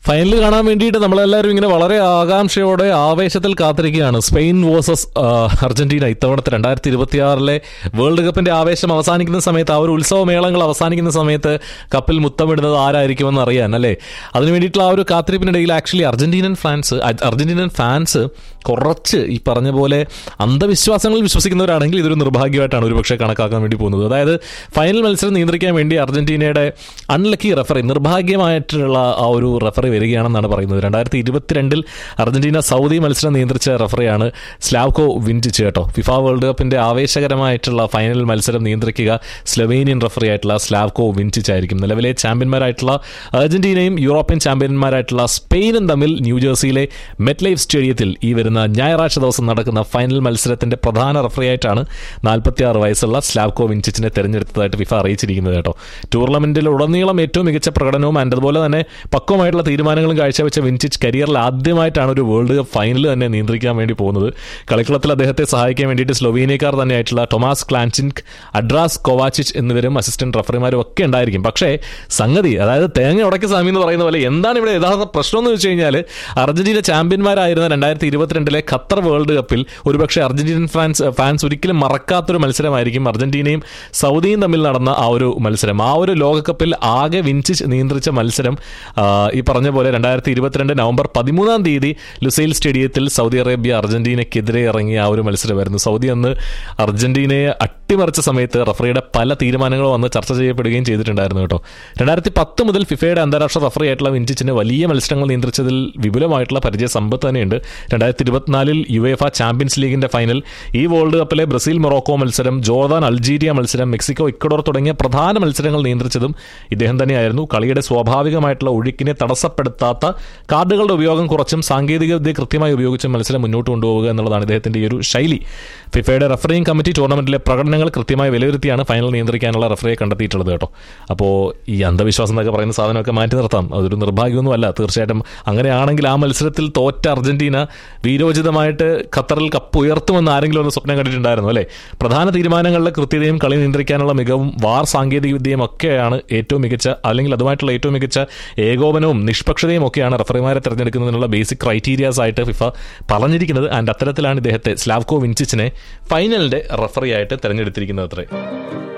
final കാണാൻ വേണ്ടിയിട്ട് നമ്മളെല്ലാവരും ഇങ്ങനെ വളരെ ആകാംക്ഷയോടെ ആവേശത്തിൽ കാത്തിരിക്കുകയാണ് സ്പെയിൻ വേഴ്സസ് അർജന്റീന ഇത്തവണത്തെ രണ്ടായിരത്തി ഇരുപത്തിയാറിലെ വേൾഡ് കപ്പിന്റെ ആവേശം അവസാനിക്കുന്ന സമയത്ത് ആ ഒരു ഉത്സവമേളങ്ങൾ അവസാനിക്കുന്ന സമയത്ത് കപ്പിൽ മുത്തമിടുന്നത് ആരായിരിക്കുമെന്ന് അറിയാൻ അല്ലേ അതിനു വേണ്ടിയിട്ടുള്ള ആ ഒരു കാത്തിരിപ്പിനിടയിൽ actually Argentinian fans Argentinian fans കുറച്ച് ഈ പറഞ്ഞ പോലെ അന്ധവിശ്വാസങ്ങളിൽ വിശ്വസിക്കുന്നവരാണെങ്കിൽ ഇതൊരു നിർഭാഗ്യമായിട്ടാണ് ഒരുപക്ഷെ കണക്കാക്കാൻ വേണ്ടി പോകുന്നത് അതായത് ഫൈനൽ മത്സരം നിയന്ത്രിക്കാൻ വേണ്ടി അർജന്റീനയുടെ അൺലക്കി റെഫറി നിർഭാഗ്യമായിട്ടുള്ള ആ ഒരു റെഫറി വരികയാണെന്നാണ് പറയുന്നത് രണ്ടായിരത്തി ഇരുപത്തിരണ്ടിൽ അർജന്റീന സൗദി മത്സരം നിയന്ത്രിച്ച റെഫറിയാണ് സ്ലാവ്കോ വിൻറ്റിച്ച് കേട്ടോ ഫിഫ വേൾഡ് കപ്പിന്റെ ആവേശകരമായിട്ടുള്ള ഫൈനൽ മത്സരം നിയന്ത്രിക്കുക സ്ലൊവേനിയൻ റെഫറി ആയിട്ടുള്ള സ്ലാവ്കോ വിൻറ്റിച്ച് ആയിരിക്കും നിലവിലെ ചാമ്പ്യന്മാരായിട്ടുള്ള അർജന്റീനയും യൂറോപ്യൻ ചാമ്പ്യന്മാരായിട്ടുള്ള സ്പെയിനും തമ്മിൽ ന്യൂജേഴ്സിയിലെ മെറ്റ്ലൈഫ് സ്റ്റേഡിയത്തിൽ ഈ വരുന്ന ഞായറാഴ്ച ദിവസം നടക്കുന്ന ഫൈനൽ മത്സരത്തിന്റെ പ്രധാന റെഫറിയായിട്ടാണ് നാൽപ്പത്തിയാറ് വയസ്സുള്ള സ്ലാവ്കോ വിൻറ്റിച്ചിനെ തെരഞ്ഞെടുത്തതായിട്ട് ഫിഫ അറിയിച്ചിരിക്കുന്നത് കേട്ടോ ടൂർണമെന്റിൽ ഉടനീളം ഏറ്റവും മികച്ച പ്രകടനവും ആൻഡ് അതുപോലെ തന്നെ പക്വമായിട്ടുള്ള തീരുമാനങ്ങളും കാഴ്ചവെച്ച വിൻറ്റിച്ച് കരിയറിൽ ആദ്യമായിട്ടാണ് ഒരു വേൾഡ് കപ്പ് ഫൈനൽ തന്നെ നിയന്ത്രിക്കാൻ വേണ്ടി പോകുന്നത് കളിക്കളത്തിൽ അദ്ദേഹത്തെ സഹായിക്കാൻ വേണ്ടിയിട്ട് സ്ലൊവീനിയക്കാർ തന്നെയായിട്ടുള്ള ടൊമാസ് ക്ലാൻസിൻക് അഡ്രാസ് കൊവാച്ചിച്ച് എന്നിവരും അസിസ്റ്റന്റ് റഫറിമാരും ഒക്കെ ഉണ്ടായിരിക്കും പക്ഷേ സംഗതി അതായത് തേങ്ങ ഉടക്കി സ്വാമി എന്ന് പറയുന്ന പോലെ എന്താണ് ഇവിടെ യഥാർത്ഥ പ്രശ്നം എന്ന് വെച്ച് കഴിഞ്ഞാൽ അർജന്റീന ചാമ്പ്യന്മാരായിരുന്ന രണ്ടായിരത്തി ഇരുപത്തിരണ്ടിലെ ഖത്തർ വേൾഡ് കപ്പിൽ ഒരുപക്ഷെ അർജന്റീനൻ ഫാൻസ് ഫാൻസ് ഒരിക്കലും മറക്കാത്തൊരു മത്സരമായിരിക്കും അർജന്റീനയും സൗദിയും തമ്മിൽ നടന്ന ആ ഒരു മത്സരം ആ ഒരു ലോകകപ്പിൽ ആകെ വിൻസിച്ച് നിയന്ത്രിച്ച മത്സരം ആ, ഈ പറഞ്ഞ പോലെ രണ്ടായിരത്തി ഇരുപത്തിരണ്ട് നവംബർ പതിമൂന്നാം തീയതി ലുസൈൽ സ്റ്റേഡിയത്തിൽ സൗദി അറേബ്യ അർജന്റീനയ്ക്കെതിരെ ഇറങ്ങിയ ആ ഒരു മത്സരമായിരുന്നു സൗദി അന്ന് അർജന്റീനയെ അട്ടിമറിച്ച സമയത്ത് റഫറിയുടെ പല തീരുമാനങ്ങളും അന്ന് ചർച്ച ചെയ്യപ്പെടുകയും ചെയ്തിട്ടുണ്ടായിരുന്നു കേട്ടോ രണ്ടായിരത്തി പത്ത് മുതൽ ഫിഫയുടെ അന്താരാഷ്ട്ര റഫറി ആയിട്ടുള്ള വിൻറ്റിച്ചിന് വലിയ മത്സരങ്ങൾ നിയന്ത്രിച്ചതിൽ വിപുലമായിട്ടുള്ള പരിചയ സമ്പത്ത് തന്നെയുണ്ട് രണ്ടായിരത്തി ഇരുപത്തിനാലിൽ യു എഫ ചാമ്പ്യൻസ് ലീഗിന്റെ ഫൈനൽ ഈ വേൾഡ് കപ്പിലെ ബ്രസീൽ മൊറോക്കോ മത്സരം ജോർദാൻ അൾജീരിയ മത്സരം മെക്സിക്കോ ഇക്വഡോർ തുടങ്ങിയ പ്രധാന മത്സരങ്ങൾ നിയന്ത്രിച്ചതും ഇദ്ദേഹം തന്നെയായിരുന്നു കളിയുടെ സ്വാഭാവികമായിട്ടുള്ള ഒഴുക്കിനെ തടസ്സപ്പെടുത്താത്ത കാർഡുകളുടെ ഉപയോഗം കുറച്ചും സാങ്കേതികവിദ്യ കൃത്യമായി ഉപയോഗിച്ചും മത്സരം മുന്നോട്ട് കൊണ്ടുപോവുക എന്നുള്ളതാണ് ഇദ്ദേഹത്തിന്റെ ഈ ഒരു ശൈലി ഫിഫയുടെ റഫറിംഗ് കമ്മിറ്റി ടൂർണമെന്റിലെ പ്രകടനങ്ങൾ കൃത്യമായി വിലയിരുത്തിയാണ് ഫൈനൽ നിയന്ത്രിക്കാനുള്ള റഫറിയെ കണ്ടെത്തിയിട്ടുള്ളത് കേട്ടോ അപ്പോൾ ഈ അന്ധവിശ്വാസം എന്നൊക്കെ പറയുന്ന സാധനമൊക്കെ മാറ്റി നിർത്താം അതൊരു നിർഭാഗ്യമൊന്നുമല്ല തീർച്ചയായിട്ടും അങ്ങനെയാണെങ്കിൽ ആ മത്സരത്തിൽ തോറ്റ അർജന്റീന വീരോചിതമായിട്ട് ഖത്തറിൽ കപ്പ് ഉയർത്തുമെന്ന് ആരെങ്കിലും ഒന്ന് സ്വപ്നം കണ്ടിട്ടുണ്ടായിരുന്നു അല്ലേ പ്രധാന തീരുമാനങ്ങളിലെ കൃത്യതയും കളി നിയന്ത്രിക്കാനുള്ള മികവും വാർ സാങ്കേതിക വിദ്യയും ഒക്കെയാണ് ഏറ്റവും മികച്ച അല്ലെങ്കിൽ അതുമായിട്ടുള്ള ഏറ്റവും മികച്ച ഏകോപനവും നിഷ്പക്ഷതയും ഒക്കെയാണ് റഫറിമാരെ തിരഞ്ഞെടുക്കുന്നതിനുള്ള ബേസിക് ക്രൈറ്റീരിയാസ് ആയിട്ട് ഫിഫ പറഞ്ഞിരിക്കുന്നത് ആൻഡ് അത്തരത്തിലാണ് ഇദ്ദേഹത്തെ സ്ലാവ്കോ വിൻസിച്ചിനെ ഫൈനലിന്റെ റഫറിയായിട്ട് തിരഞ്ഞെടുത്തിരിക്കുന്നത് അത്രേ